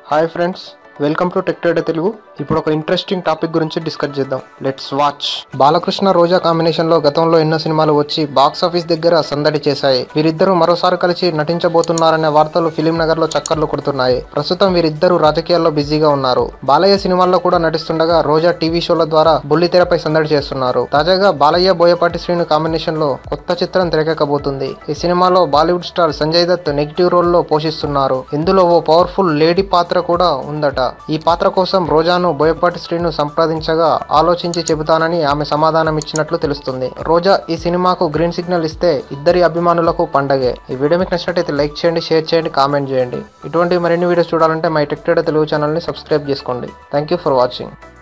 hi friends welcome to tech trader Telugu ఇప్పుడు ఒక interesting topic గురించి డిస్కస్ చేద్దాం let's watch Balakrishna Roja combination లో గతంలో ఎన్నో సినిమాలు వచ్చి బాక్స్ ఆఫీస్ దగ్గర సందడి చేశాయి వీరిద్దరూ మరోసారి కలిసి నటించబోతున్నారనే వార్తలు ఫిలిం నగర్ లో చక్కర్లు కొడుతున్నాయి ప్రస్తుతం వీరిద్దరూ రాజకీయాల్లో బిజీగా ఉన్నారు బాలయ్య సినిమాల్లో కూడా నటిస్తుండగా రోజా టీవీ షోల ద్వారా బుల్లితెరపై సందడి చేస్తున్నారు తాజాగా బాలయ్య బోయపాటి శ్రీను కాంబినేషన్ లో కొత్త చిత్రం తెరకెక్కబోతుంది ఈ సినిమాలో Bollywood star Sanjay Dutt negative role లో పోషిస్తున్నారు ఇందులో ఓ పవర్ఫుల్ లేడీ పాత్ర కూడా ఉందట ఈ పాత్ర కోసం రోజాను బోయపాటి శ్రీను సంప్రదించగా ఆలోచించి చెబుతానని ఆమె సమాధానం ఇచ్చినట్లు తెలుస్తుంది రోజా ఈ సినిమాకు గ్రీన్ సిగ్నల్ ఇస్తే ఇద్దరి అభిమానులకు పండగే ఈ వీడియో మీకు నచ్చినట్టయితే లైక్ చేయండి షేర్ చేయండి కామెంట్ చేయండి ఇటువంటి మరిన్ని వీడియోస్ చూడాలంటే మై టెక్టెడ్ తెలుగు ఛానల్ని సబ్స్క్రైబ్ చేసుకోండి థ్యాంక్ యూ ఫర్ వాచింగ్